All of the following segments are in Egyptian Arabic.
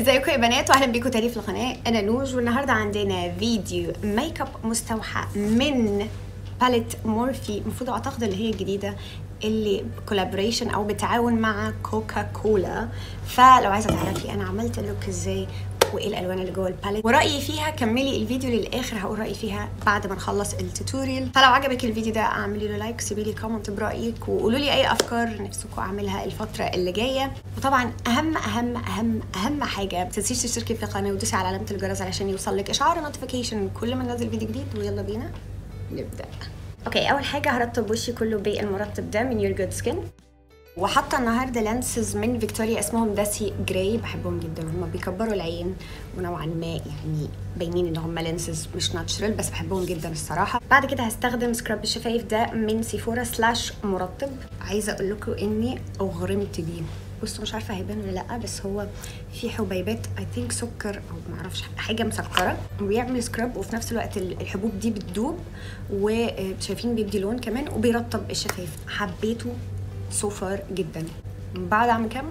ازيكم يا بنات واهلا بيكم تاني في القناه انا نوج والنهارده عندنا فيديو ميك اب مستوحى من باليت مورفي المفروض اعتقد اللي هي الجديده اللي كولابوريشن او بالتعاون مع كوكا كولا فلو عايزه تعرفي انا عملت اللوك ازاي وايه الالوان اللي جوه الباليت ورايي فيها كملي الفيديو للاخر هقول رايي فيها بعد ما نخلص التوتوريال فلو عجبك الفيديو ده اعملي له لايك سيبي لي كومنت برايك وقولوا لي اي افكار نفسكم اعملها الفتره اللي جايه وطبعا اهم اهم اهم اهم حاجه ما تنسيش تشتركي في القناه وتدوسي على علامه الجرس علشان يوصل لك اشعار نوتيفيكيشن كل ما ننزل فيديو جديد ويلا بينا نبدا اوكي اول حاجه هرطب وشي كله بالمرطب ده من يور جود سكين وحاطه النهارده لانسز من فيكتوريا اسمهم داسي جراي بحبهم جدا هم بيكبروا العين ونوعا ما يعني باينين ان هم لانسز مش ناتشرال بس بحبهم جدا الصراحه بعد كده هستخدم سكراب الشفايف ده من سيفورا سلاش مرطب عايزه اقول لكم اني اغرمت بيه بصوا مش عارفه هيبان ولا لا بس هو في حبيبات اي ثينك سكر او معرفش حاجه مسكره وبيعمل سكراب وفي نفس الوقت الحبوب دي بتدوب وشايفين بيدي لون كمان وبيرطب الشفايف حبيته سو فار جدا بعد اعمل كام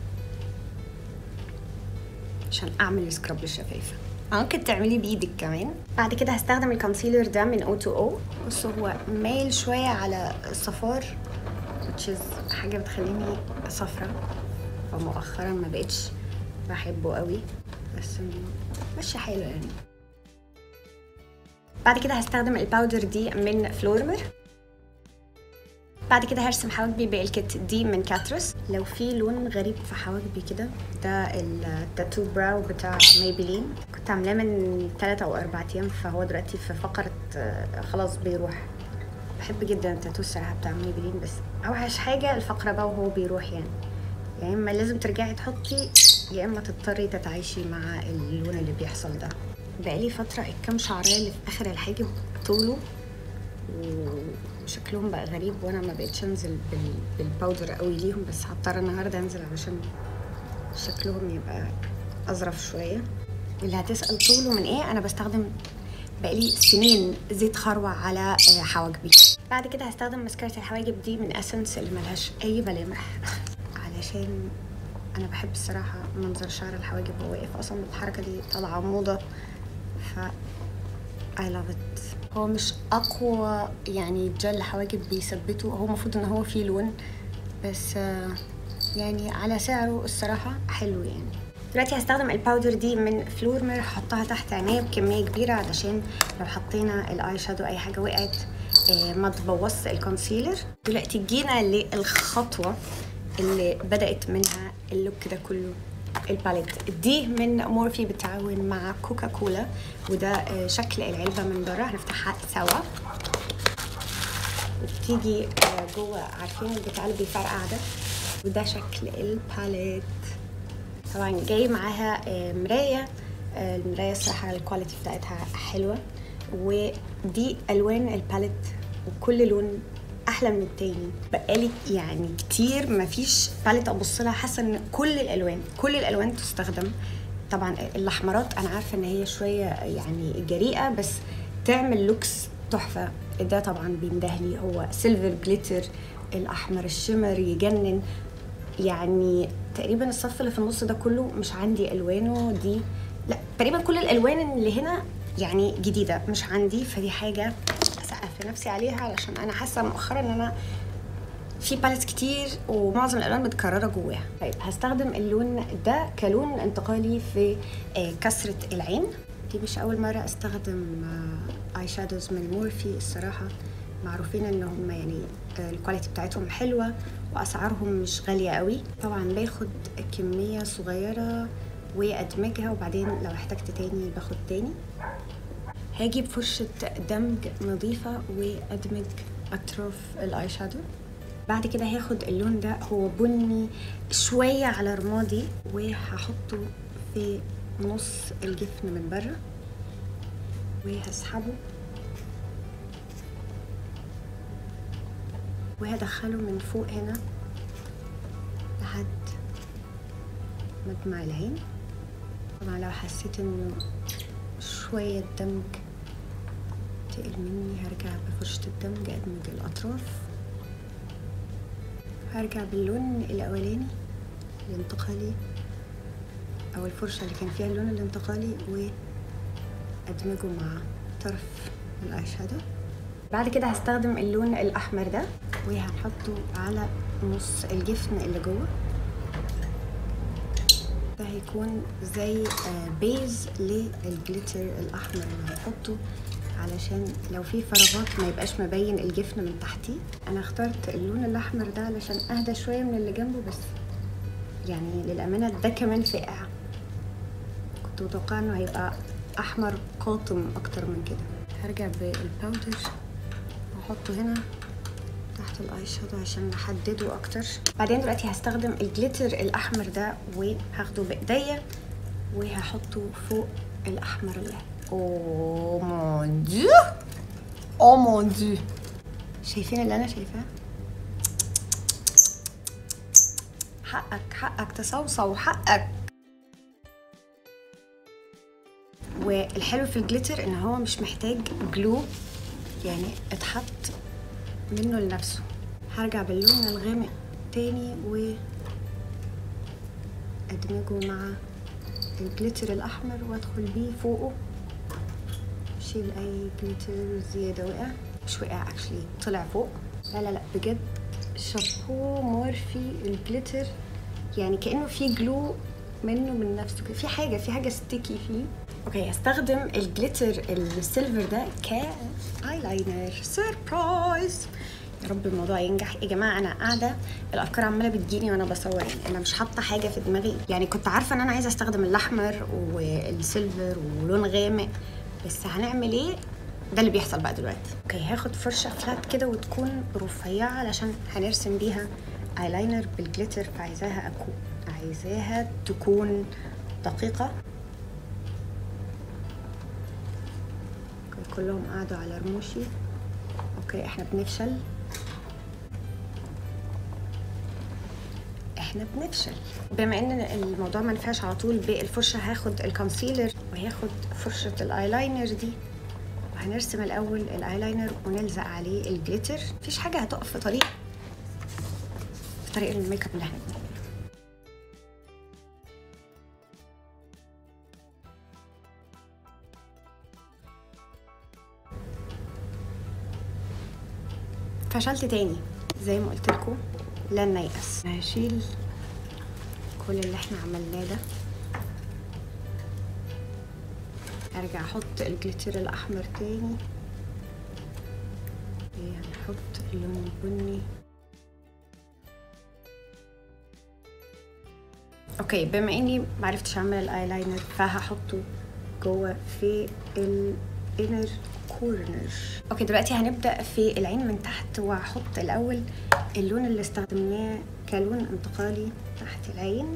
عشان اعمل سكراب للشفايف ممكن تعملي بايدك كمان بعد كده هستخدم الكونسيلر ده من او تو او بصوا هو مايل شويه على الصفار which is حاجه بتخليني صفرة فمؤخرا ما بقتش بحبه قوي بس ماشي حلو يعني بعد كده هستخدم الباودر دي من فلورمر بعد كده هرسم حواجبي بالكت دي من كاترس لو في لون غريب في حواجبي كده ده التاتو براو بتاع ميبلين كنت عاملاه من 3 او 4 ايام فهو دلوقتي في فقره خلاص بيروح بحب جدا التاتو الصراحه بتاع ميبلين بس اوحش حاجه الفقره بقى وهو بيروح يعني يا يعني اما لازم ترجعي تحطي يا اما تضطري تتعايشي مع اللون اللي بيحصل ده بقالي فتره الكام شعريه اللي في اخر الحاجب طولوا وشكلهم بقى غريب وانا ما بقتش انزل بالباودر قوي ليهم بس هضطر النهارده انزل علشان شكلهم يبقى اظرف شويه اللي هتسال طوله من ايه انا بستخدم بقالي سنين زيت خروع على حواجبي بعد كده هستخدم مسكرة الحواجب دي من اسنس اللي ملهاش اي ملامح علشان انا بحب الصراحه منظر شعر الحواجب وهو واقف اصلا الحركه دي طالعه موضه ف I love it هو مش اقوى يعني جل حواجب بيثبته هو المفروض ان هو فيه لون بس يعني على سعره الصراحه حلو يعني دلوقتي هستخدم الباودر دي من فلورمر هحطها تحت عينيا بكميه كبيره علشان لو حطينا الاي شادو اي حاجه وقعت ما تبوظش الكونسيلر دلوقتي جينا للخطوه اللي بدات منها اللوك ده كله الباليت دي من مورفي بالتعاون مع كوكا كولا وده شكل العلبة من بره هنفتحها سوا وبتيجي جوه عارفين البتاع اللي بيفرقع ده وده شكل الباليت طبعا جاي معاها مراية المراية الصراحة الكواليتي بتاعتها حلوة ودي ألوان الباليت وكل لون احلى من التاني بقالي يعني كتير مفيش باليت ابص لها حاسه ان كل الالوان كل الالوان تستخدم طبعا الاحمرات انا عارفه ان هي شويه يعني جريئه بس تعمل لوكس تحفه ده طبعا بيندهلي هو سيلفر جليتر الاحمر الشمر يجنن يعني تقريبا الصف اللي في النص ده كله مش عندي الوانه دي لا تقريبا كل الالوان اللي هنا يعني جديده مش عندي فدي حاجه في نفسي عليها علشان انا حاسه مؤخرا ان انا في باليتس كتير ومعظم الالوان متكرره جواها طيب هستخدم اللون ده كلون انتقالي في كسره العين دي مش اول مره استخدم اي شادوز من مورفي الصراحه معروفين ان هم يعني الكواليتي بتاعتهم حلوه واسعارهم مش غاليه قوي طبعا باخد كميه صغيره وادمجها وبعدين لو احتجت تاني باخد تاني هاجي بفرشة دمج نظيفة وأدمج أطراف الآي شادو بعد كده هاخد اللون ده هو بني شوية على رمادي وهحطه في نص الجفن من بره وهسحبه وهدخله من فوق هنا لحد مدمع العين طبعا لو حسيت انه شوية دمج تقل مني هرجع بفرشة الدمج أدمج الأطراف هرجع باللون الأولاني الانتقالي او الفرشه اللي كان فيها اللون الانتقالي وادمجه مع طرف الاي شادو بعد كده هستخدم اللون الاحمر ده وهنحطه على نص الجفن اللي جوه ده هيكون زي بيز للجليتر الاحمر اللي هنحطه علشان لو في فراغات ما يبقاش مبين الجفن من تحتيه انا اخترت اللون الاحمر ده علشان اهدى شويه من اللي جنبه بس يعني للامانه ده كمان فاقع كنت متوقعه انه هيبقى احمر قاطم اكتر من كده هرجع بالباودر واحطه هنا تحت الاي شادو عشان نحدده اكتر بعدين دلوقتي هستخدم الجليتر الاحمر ده وهاخده بايديا وهحطه فوق الاحمر اللي اوه مون ديو اوه مون ديو شايفين اللي انا شايفاه حقك حقك تصوصو حقك والحلو في الجليتر ان هو مش محتاج جلو يعني اتحط منه لنفسه هرجع باللون الغامق تاني و ادمجه مع الجليتر الاحمر وادخل بيه فوقه شيل اي جليتر زياده وقع مش وقع اكشلي طلع فوق لا لا لا بجد شابو مورفي الجليتر يعني كانه في جلو منه من نفسه كده في حاجه في حاجه ستيكي فيه اوكي هستخدم الجليتر السيلفر ده كايلاينر سربرايز يا رب الموضوع ينجح يا جماعه انا قاعده الافكار عماله بتجيني وانا بصور يعني انا مش حاطه حاجه في دماغي يعني كنت عارفه ان انا عايزه استخدم الاحمر والسيلفر ولون غامق بس هنعمل ايه ده اللي بيحصل بقى دلوقتي اوكي هاخد فرشه فلات كده وتكون رفيعه علشان هنرسم بيها ايلاينر بالجليتر فعايزاها اكون عايزاها تكون دقيقه كلهم قعدوا على رموشي اوكي احنا بنفشل احنا بنفشل بما ان الموضوع ما نفعش على طول بالفرشه هاخد الكونسيلر وهاخد فرشه الايلاينر دي وهنرسم الاول الايلاينر ونلزق عليه الجليتر مفيش حاجه هتقف في طريق في طريق الميك اب اللي احنا بنعمله فشلت تاني زي ما قلت لكم لن نيأس هشيل كل اللي احنا عملناه ده ارجع احط الجليتر الاحمر تاني هنحط اللون البني اوكي بما اني معرفتش اعمل الايلاينر فهحطه جوه في الانر كورنر اوكي دلوقتي هنبدا في العين من تحت وهحط الاول اللون اللي استخدمناه كلون انتقالي تحت العين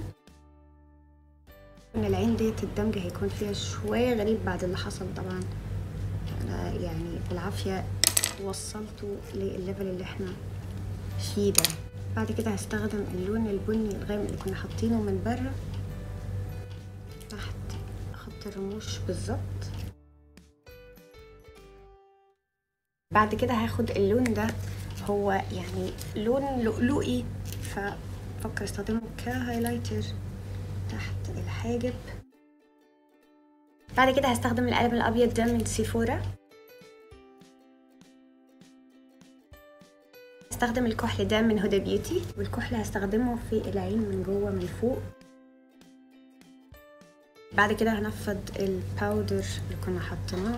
ان العين ديت الدمج هيكون فيها شويه غريب بعد اللي حصل طبعا انا يعني بالعافيه وصلته للليفل اللي احنا فيه ده بعد كده هستخدم اللون البني الغامق اللي كنا حاطينه من بره تحت خط الرموش بالظبط بعد كده هاخد اللون ده هو يعني لون لؤلؤي ففكر استخدمه كهايلايتر تحت الحاجب بعد كده هستخدم القلم الابيض ده من سيفورا هستخدم الكحل ده من هدى بيوتي والكحل هستخدمه في العين من جوه من فوق بعد كده هنفض الباودر اللي كنا حاطيناه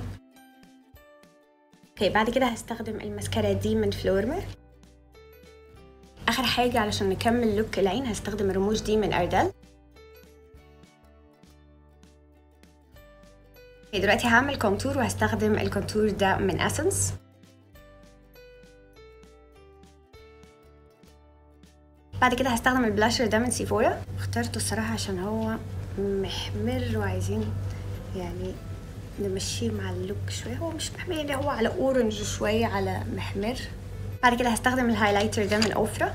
اوكي بعد كده هستخدم الماسكارا دي من فلورمر اخر حاجه علشان نكمل لوك العين هستخدم الرموش دي من اردل اوكي دلوقتي هعمل كونتور وهستخدم الكونتور ده من اسنس بعد كده هستخدم البلاشر ده من سيفورا اخترته الصراحه عشان هو محمر وعايزين يعني نمشيه مع اللوك شويه هو مش محمر يعني هو على اورنج شويه على محمر بعد كده هستخدم الهايلايتر ده من اوفرا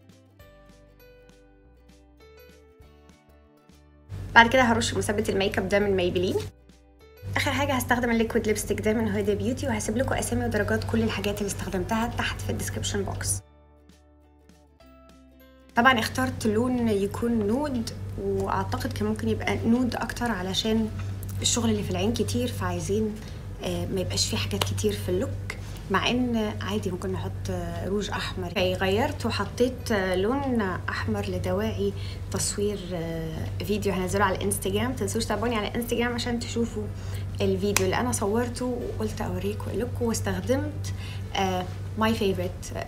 بعد كده هرش مثبت الميك اب ده من مايبلين اخر حاجه هستخدم الليكويد ليبستيك ده من هدى بيوتي وهسيب لكم اسامي ودرجات كل الحاجات اللي استخدمتها تحت في الديسكربشن بوكس طبعا اخترت لون يكون نود واعتقد كان ممكن يبقى نود اكتر علشان الشغل اللي في العين كتير فعايزين آه، ما يبقاش فيه حاجات كتير في اللوك مع ان عادي ممكن نحط آه، روج احمر غيرت وحطيت آه، لون احمر لدواعي تصوير آه، فيديو هنزله على الانستجرام تنسوش تابعوني على الانستجرام عشان تشوفوا الفيديو اللي انا صورته وقلت اوريكم لكم واستخدمت ماي فيفورت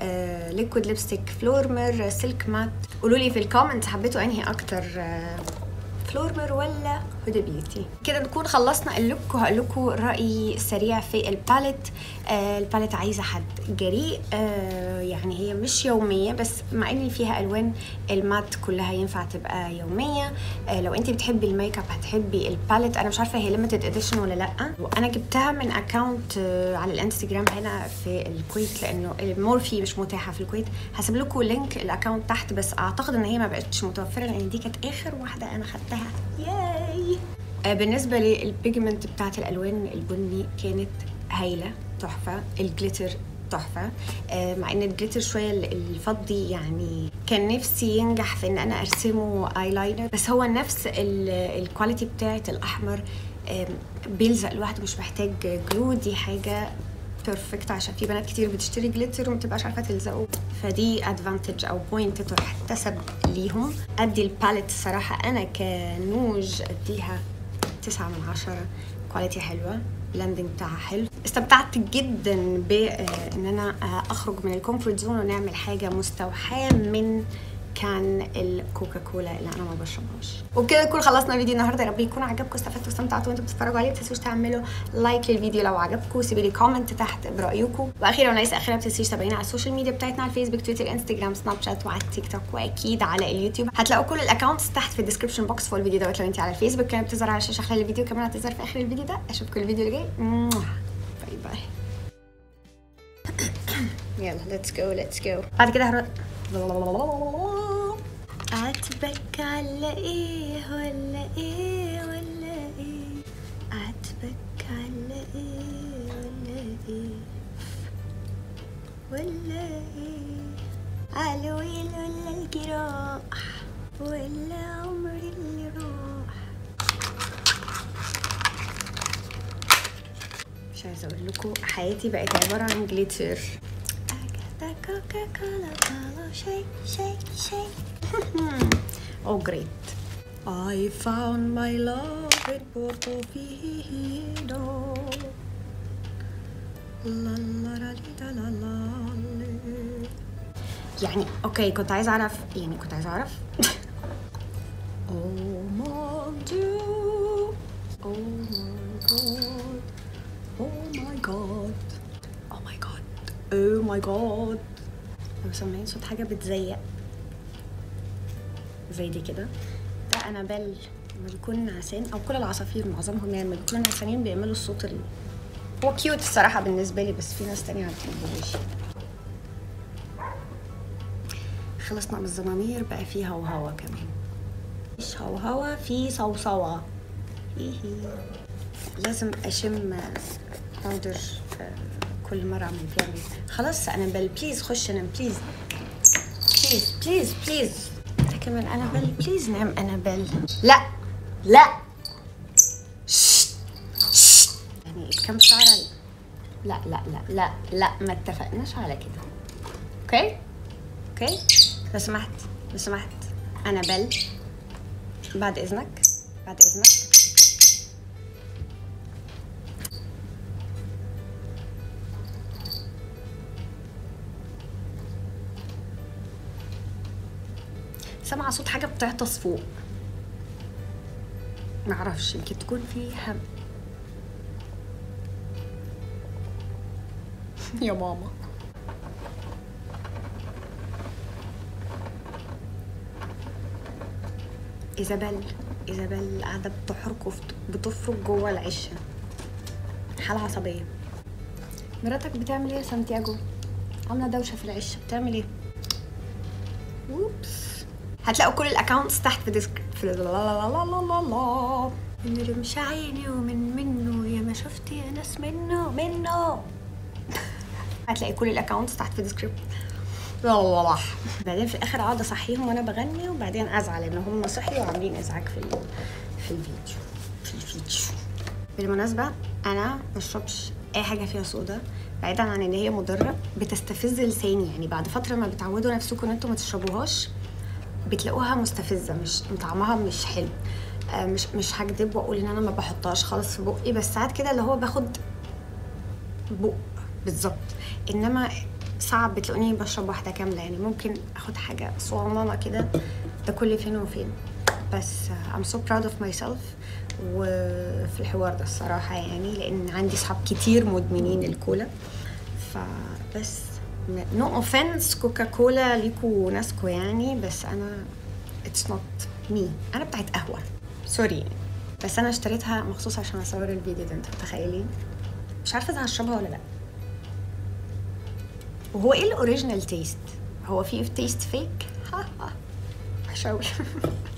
ليكويد ليبستيك فلورمر سيلك مات قولوا لي في الكومنت حبيتوا انهي اكتر آه، فلورمر ولا هدى بيوتي كده نكون خلصنا اللوك وهقول لكم رايي سريع في الباليت آه الباليت عايزه حد جريء آه يعني هي مش يوميه بس مع ان فيها الوان المات كلها ينفع تبقى يوميه آه لو انت بتحبي الميك اب هتحبي الباليت انا مش عارفه هي ليميتد اديشن ولا لا وانا جبتها من اكونت آه على الانستجرام هنا في الكويت لانه المورفي مش متاحه في الكويت هسيب لكم لينك الاكونت تحت بس اعتقد ان هي ما بقتش متوفره لان دي كانت اخر واحده انا خدتها ياي آه، بالنسبه للبيجمنت بتاعت الالوان البني كانت هايله تحفه الجليتر تحفه آه، مع ان الجليتر شويه ال- الفضي يعني كان نفسي ينجح في ان انا ارسمه ايلاينر بس هو نفس ال- الكواليتي بتاعت الاحمر آم، بيلزق لوحده مش محتاج جلو دي حاجه بيرفكت عشان في بنات كتير بتشتري جليتر وما بتبقاش عارفه تلزقه فدي ادفانتج او بوينت تحتسب ليهم ادي الباليت الصراحه انا كنوج اديها تسعة من عشرة كواليتي حلوة اللاندنج بتاعها حلو استمتعت جدا بان انا آه، اخرج من الكومفورت زون ونعمل حاجة مستوحاة من كان الكوكا كولا اللي انا ما بشربهاش وبكده نكون خلصنا فيديو النهارده يا رب يكون عجبكم استفدتوا واستمتعتوا وانتوا بتتفرجوا عليه ما تنسوش تعملوا لايك للفيديو لو عجبكم سيبوا لي كومنت تحت برايكم واخيرا وليس اخيرا ما تنسوش تابعينا على السوشيال ميديا بتاعتنا على الفيسبوك تويتر انستجرام سناب شات وعلى التيك توك واكيد على اليوتيوب هتلاقوا كل الاكونتس تحت في الديسكربشن بوكس فوق الفيديو دوت لو انت على الفيسبوك كانت بتظهر على الشاشه خلال الفيديو كمان هتظهر في اخر الفيديو ده اشوفكم الفيديو اللي جاي باي باي يلا ليتس جو ليتس جو بعد كده هرد عاتبك على ايه ولا ايه ولا ايه عاتبك على ايه ولا ايه ولا ايه على ويل ولا الجراح ولا عمري اللي راح مش عايزه اقول لكم حياتي بقت عباره عن جليتر كوكا كولا كولا شيك شيك شيك Oh great I found my love in Portofino لا لا لا لا لا لا يعني اوكي كنت عايزه اعرف يعني كنت عايزه اعرف Oh mon dieu Oh my god Oh my god Oh my god Oh my god لو سامعين صوت حاجة بتزيق زي دي كده ده أنابيل لما بيكون نعسان أو كل العصافير معظمهم يعني لما بيكونوا نعسانين بيعملوا الصوت ال... هو كيوت الصراحة بالنسبة لي بس في ناس تانية ما بتحبوش خلصنا من الزمامير بقى في هوهوا كمان مش هوهوا في صوصوة هيهي. لازم اشم باودر كل مره اعمل فيها ميك. خلاص انابل بليز خش نام بليز بليز بليز بليز انت كمان انابل بليز نام انابل لا لا شت. شت. يعني كم شعره لا لا لا لا لا ما اتفقناش على كده اوكي اوكي لو سمحت لو سمحت انابل بعد اذنك بعد اذنك سامعه صوت حاجه بتعطس فوق معرفش يمكن تكون في هم يا ماما ايزابيل ايزابيل قاعده بتحرك وفت- بتفرك جوه العشه حاله عصبيه مراتك بتعمل ايه يا سانتياجو عامله دوشه في العشه بتعمل ايه اوبس هتلاقوا كل الاكونتس تحت في ديسك في لا لا لا لا لا لا لا من رمش عيني ومن منه يا ما شفت يا ناس منه منه هتلاقي كل الاكونتس تحت في الديسكريبشن بعدين في الاخر اقعد اصحيهم وانا بغني وبعدين ازعل ان هم صحيوا وعاملين ازعاج في ال- في الفيديو في الفيديو بالمناسبه انا ما بشربش اي حاجه فيها صودا بعيدا عن ان هي مضره بتستفز لساني يعني بعد فتره ما بتعودوا نفسكم ان انتوا ما تشربوهاش بتلاقوها مستفزه مش طعمها مش حلو آه، مش مش هكدب واقول ان انا ما بحطهاش خالص في بقي بس ساعات كده اللي هو باخد بق بالظبط انما صعب بتلاقوني بشرب واحده كامله يعني ممكن اخد حاجه صغننه كده ده كل فين وفين بس uh, I'm so proud of myself وفي الحوار ده الصراحة يعني لأن عندي صحاب كتير مدمنين الكولا فبس نو no offense كوكا كولا ليكوا ناسكو يعني بس أنا it's not me أنا بتاعت قهوة سوري يعني. بس أنا اشتريتها مخصوص عشان أصور الفيديو ده أنتوا متخيلين مش عارفة إذا هشربها ولا لأ وهو ايه الاوريجينال تيست هو في تيست فيك ها ها وحش أوي